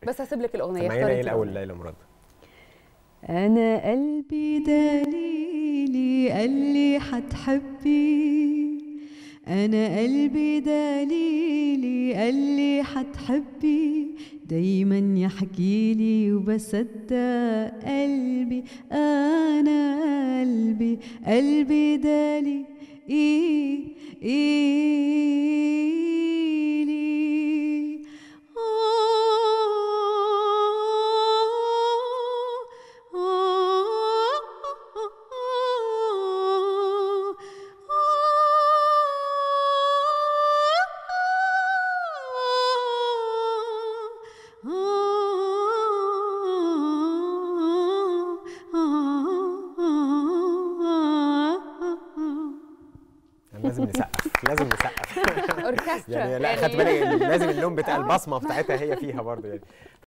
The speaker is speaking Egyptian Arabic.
بس هسيب لك الاغنيه سمعينا اختاري ايه انت الاول الأغنية. ليلى مراد أنا قلبي دليلي قال لي حتحبي أنا قلبي دليلي قال لي حتحبي دايما يحكي لي وبصدق قلبي أنا قلبي قلبي دلي إيه إيلي لازم نسقف لازم نسقف اوركسترا يعني لا خدت بالي لازم اللون بتاع البصمه بتاعتها هي فيها برضه يعني